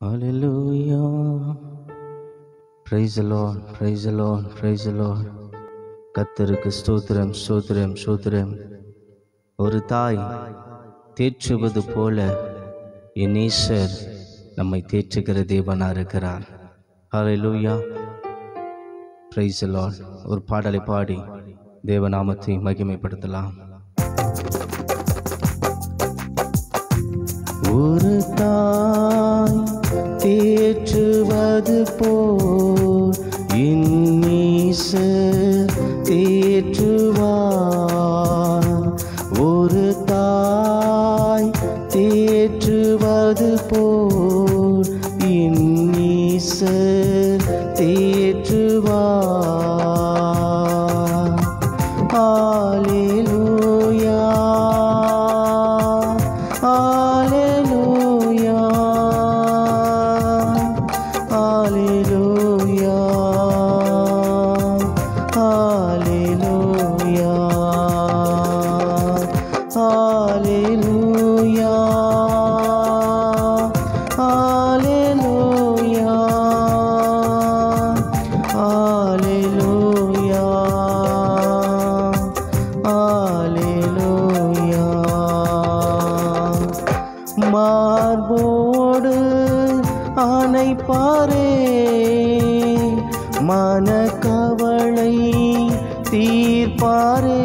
Hallelujah. Praise the Lord, praise the Lord, praise the Lord. கத்தருக்கு ஸ்தோத்திரம் ஸ்தோத்திரம் ஸ்தோத்திரம் ஒரு தாய் தேற்றுவது போல என் ஈஸ்வர் நம்மை தேற்றுகிற தேவனா இருக்கிறார் ஹalleluya praise the Lord ஒரு பாடலை பாடி தேவநாமத்தை மகிமைப்படுத்தலாம் ஒரு தாய் தேற்றுவது போல் இன்னீசர் தேற்றுவார் ஒரு தாய் தேற்றுவது போல் இன்னீசர் தேற்றுவார் Hallelujah. Hallelujah. Hallelujah. Hallelujah. Hallelujah. Hallelujah. Hallelujah. மார்போடு அணைப்பாரே மனக்கவலை தீர்ப்பாரே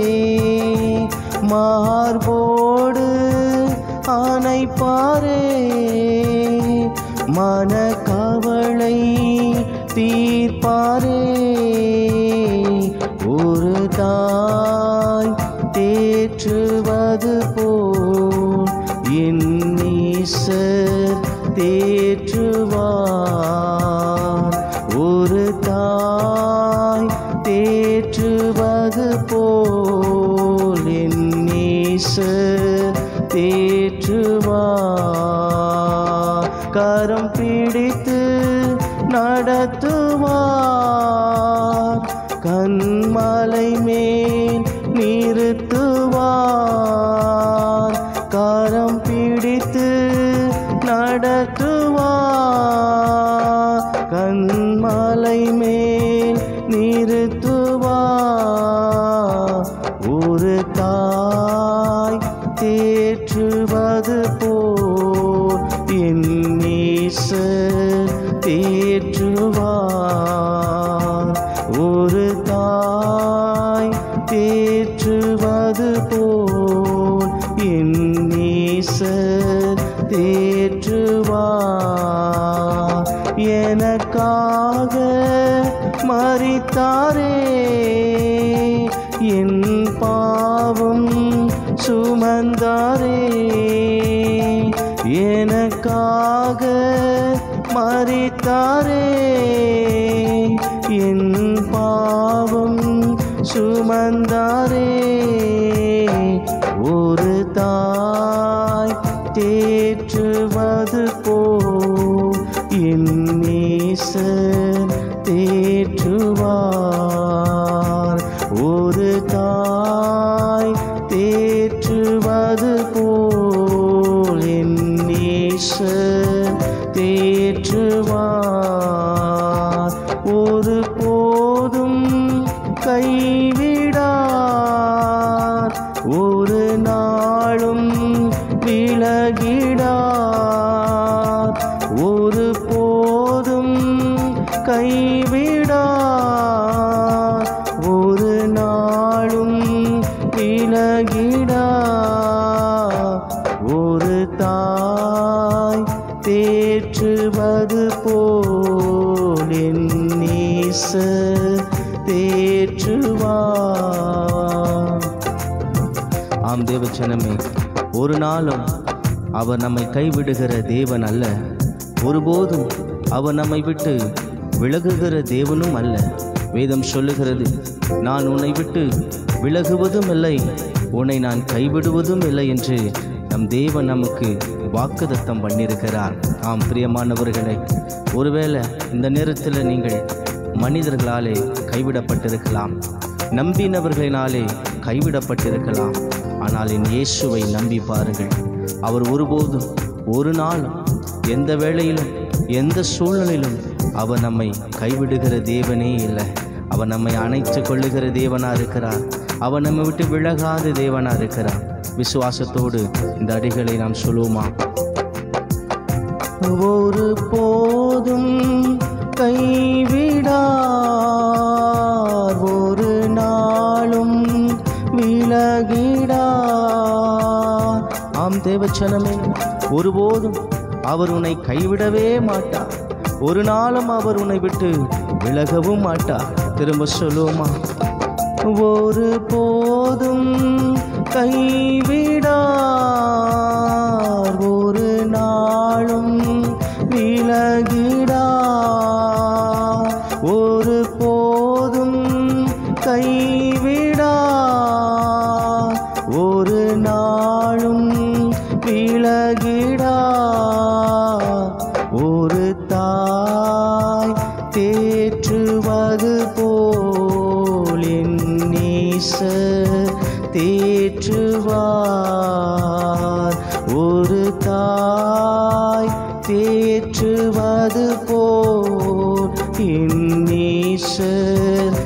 மார்போடு அணைப்பாரே மனக்கவலை தீர்ப்பாரே ஒரு தாய் தேற்றுவது போல் என் ஈசர் தேற்றுவார் ஒரு தாய் தேற்றுவது போல் என் ஈசர் தேற்றுவார் கரம் பிடித்து நடத்துவார் கண்மலை மேல் நிறுத்துவார் கரம் பிடித்து நடத்துவார் கண்மலை மேல் நிறுத்துவார் ஒரு தாய் தேற்றுவது போல் என் நேசர் தேற்றுவார் ஒரு தாய் தேற்றுவது போல் என் நேசர் தேற்றுவார் எனக்காக மறித்தாரே என் பாவம் சுமந்தாரே எனக்காக மறித்தாரே என் பாவம் சுமந்தாரே ஒரு தாய் தேற்றுவது போ என் நேசர் தேற்றுவார் ஒரு தாய் தேற்றுவது போல் என் நேசர் தேற்றுவார் ஒரு போதும் கைவிடார் ஒரு நாளும் விலகிடார் ஒரு போதும் கைவிடார் ஒரு நாளும் விலகிடார் ஒரு தாய் தேற்றுவது போல் என் நேசர் தேற்றுவார் ஆம் தேவச்சனமே ஒரு நாளும் அவர் நம்மை கைவிடுகிற தேவன் அல்ல ஒருபோதும் அவர் நம்மை விட்டு விலகுகிற தேவனும் அல்ல வேதம் சொல்லுகிறது நான் உன்னை விட்டு விலகுவதும் இல்லை உன்னை நான் கைவிடுவதும் இல்லை என்று நம் தேவன் நமக்கு வாக்குதத்தம் பண்ணியிருக்கிறார் ஆம் பிரியமானவர்களே ஒருவேளை இந்த நேரத்தில் நீங்கள் மனிதர்களாலே கைவிடப்பட்டிருக்கலாம் நம்பினவர்களினாலே கைவிடப்பட்டிருக்கலாம் ஆனால் என் இயேசுவை நம்பி பாருங்கள் அவர் ஒருபோதும் ஒரு நாளும் எந்த வேளையிலும் எந்த சூழ்நிலையிலும் அவர் நம்மை கைவிடுகிற தேவனே இல்லை அவர் நம்மை அணைத்து கொள்ளுகிற தேவனா இருக்கிறார் அவர் நம்மை விட்டு விலகாத தேவனா இருக்கிறார் விசுவாசத்தோடு இந்த அடிகளை நாம் சொல்லுவோமா ஒரு போதும் கைவிடார் ஒரு நாளும் விலகிடார் ஆம் தேவச்சனமே ஒருபோதும் அவர் உன்னை கைவிடவே மாட்டார் ஒரு நாளும் அவர் உன்னை விட்டு விலகவும் மாட்டார் திரும்ப சொல்லுவோமா ஒரு போதும் கைவிடார் ஒரு நாளும் விலகிடா ஒரு போதும் கைவிடா ஒரு நாளும் விலகிடா ஒரு தாய் தேற்றுவது போல் என் நேசர் தேற்றுவார் ஒரு தாய் தேற்றுவது போல் என் நேசர்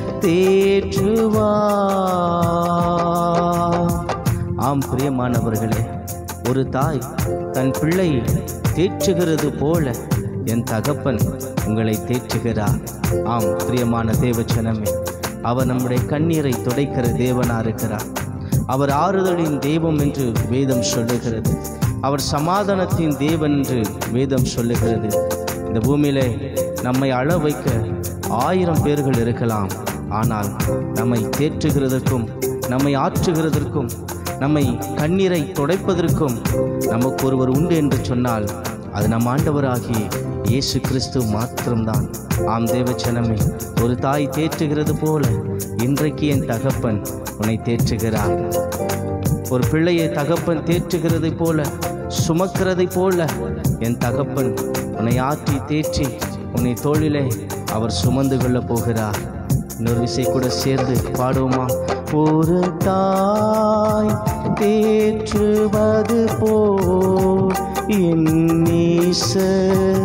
தேற்றுவார் ஆம் பிரியமானவர்களே ஒரு தாய் தன் பிள்ளை தேற்றுகிறது போல என் தகப்பன் உங்களை தேற்றுகிறார் ஆம் பிரியமான தேவச்சனமே அவர் நம்முடைய கண்ணீரை துடைக்கிற தேவனா இருக்கிறார் அவர் ஆறுதலின் தெய்வம் என்று வேதம் சொல்லுகிறது அவர் சமாதானத்தின் தேவன் என்று வேதம் சொல்லுகிறது இந்த பூமியிலே நம்மை அழ வைக்க ஆயிரம் பேர்கள் இருக்கலாம் ஆனால் நம்மை தேற்றுகிறதற்கும் நம்மை ஆற்றுகிறதற்கும் நம்மை கண்ணீரை துடைப்பதற்கும் நமக்கு ஒருவர் உண்டு என்று சொன்னால் அது நம் ஆண்டவராகிய இயேசு கிறிஸ்து மாத்திரம்தான் ஆம் தேவச்சனமே ஒரு தாய் தேற்றுகிறது போல இன்றைக்கு என் தகப்பன் உன்னை தேற்றுகிறார் ஒரு பிள்ளையை தகப்பன் தேற்றுகிறதை போல சுமக்கிறதை போல என் தகப்பன் உன்னை ஆற்றி தேற்றி உன்னை தோளிலே அவர் சுமந்து கொள்ளப் போகிறார் இன்னொரு விசை கூட சேர்ந்து பாடுவோமா ஒரு தாய் தேற்றுவது போ என் நேசர்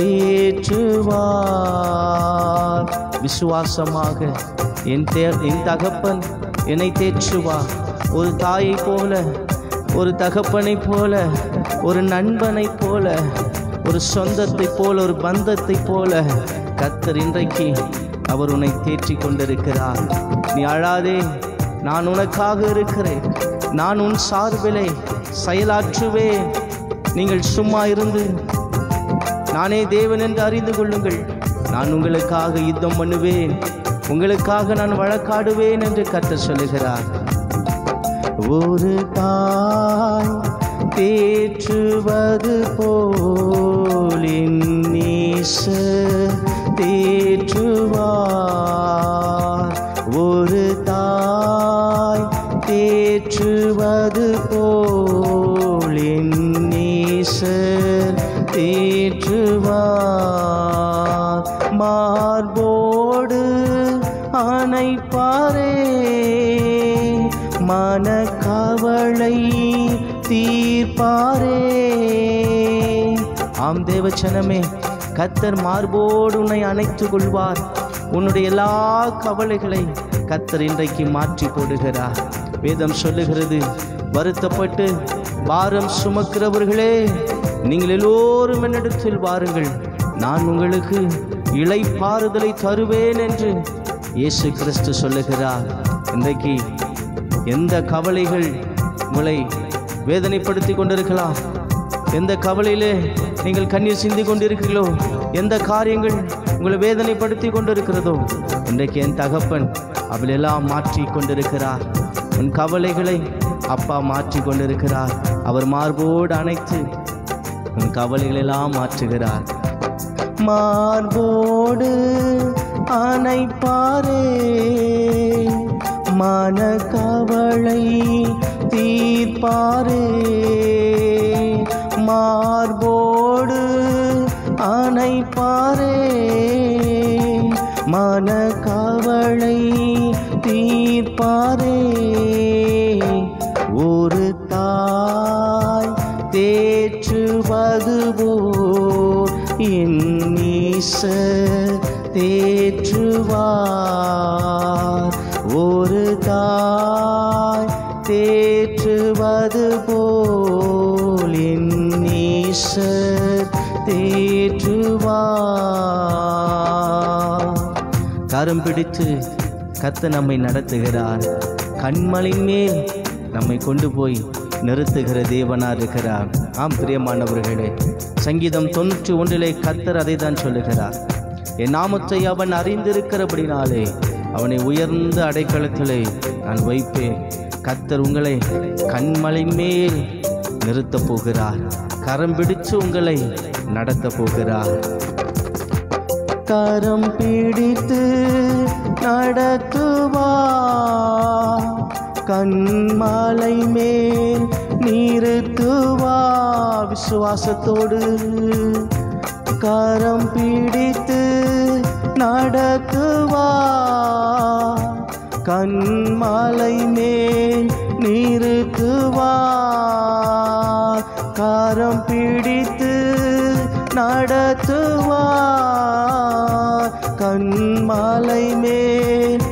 தேற்றுவார் விசுவாசமாக என் தே என் தகப்பன் என்னை தேற்றுவார் ஒரு தாயை போல ஒரு தகப்பனை போல ஒரு நண்பனை போல ஒரு சொந்தத்தை போல ஒரு பந்தத்தை போல கத்தர் இன்றைக்கு அவர் உன்னை தேற்றி கொண்டிருக்கிறார் நீ அழாதே நான் உனக்காக இருக்கிறேன் நான் உன் சார்பிலே செயலாற்றுவேன் நீங்கள் சும்மா இருந்து நானே தேவன் என்று அறிந்து கொள்ளுங்கள் நான் உங்களுக்காக யுத்தம் பண்ணுவேன் உங்களுக்காக நான் வழக்காடுவேன் என்று கர்த்தர் சொல்லுகிறார் ஒரு தாய் தேற்றுவது போல் என் நேசர் தேற்றுவார் ஒரு தாய் தேற்றுவது போல் என் நேசர் தேற்றுவார் மார்போடு அணைப்பாரே மனக்கவலை தீர்ப்பாரே ஆம் தேவச்சனமே கத்தர் மார்போடு உன்னை அணைத்துக் கொள்வார் உன்னுடைய எல்லா கவலைகளை கத்தர் இன்றைக்கு மாற்றி போடுகிறார் வேதம் சொல்லுகிறது வருத்தப்பட்டு பாரம் சுமக்கிறவர்களே நீங்கள் எல்லோரும் என்னிடத்தில் வாருங்கள் நான் உங்களுக்கு இளைப்பாறுதலை தருவேன் என்று இயேசு கிறிஸ்து சொல்லுகிறார் இன்றைக்கு எந்த கவலைகள் உங்களை வேதனைப்படுத்தி கொண்டிருக்கலாம் எந்த கவலையிலே நீங்கள் கண்ணீர் சிந்தி கொண்டிருக்கிறீர்களோ எந்த காரியங்கள் உங்களை வேதனைப்படுத்தி கொண்டிருக்கிறதோ இன்றைக்கு என் தகப்பன் அவளெல்லாம் மாற்றி கொண்டிருக்கிறார் உன் கவலைகளை அப்பா மாற்றி கொண்டிருக்கிறார் அவர் மார்போடு அணைத்து உன் கவலைகளெல்லாம் மாற்றுகிறார் மார்போடு அணைப்பாரே மனக்கவலை தீர்ப்பாரே மார்போடு அணைப்பாரே மனக்கவலை தீர்ப்பாரே ஒரு தாய் தேற்றுவது போல் என் ஈசர் தேற்றுவார் ஒரு தாய் தேற்றுவது போல் என் ஈசர் தேற்றுவார் கரம் பிடித்து கத்த நம்மை நடத்துகிறார் கண்மலின் மேல் நம்மை கொண்டு போய் நிறுத்துகிற தேவனார் இருக்கிறார் ஆம் பிரியமானவர்களே சங்கீதம் தொண்ணூற்றி ஒன்றிலே கத்தர் அதை தான் சொல்லுகிறார் என் நாமத்தை அவன் அறிந்திருக்கிறபடினாலே அவனை உயர்ந்த அடைக்கலத்திலே நான் வைப்பேன் கத்தர் உங்களை கண்மலின் மேல் நிறுத்தப் போகிறார் கரம் பிடிச்சு உங்களை நடத்தப் போகிறார் கரம் பிடித்து நடத்துவார் கண்மாலை மேல் நிறுத்துவார் விசுவாசத்தோடு கரம் பிடித்து நடத்துவார் கண்மாலை மேல் நிறுத்துவார் கரம் பிடித்து நடத்துவார் கண்மாலை மேல்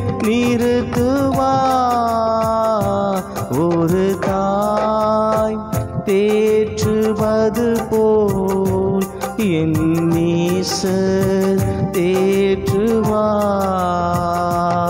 நிறுத்துவார் ஒரு தாய் தேற்றுவது போல் என் நீசர் தேற்றுவார்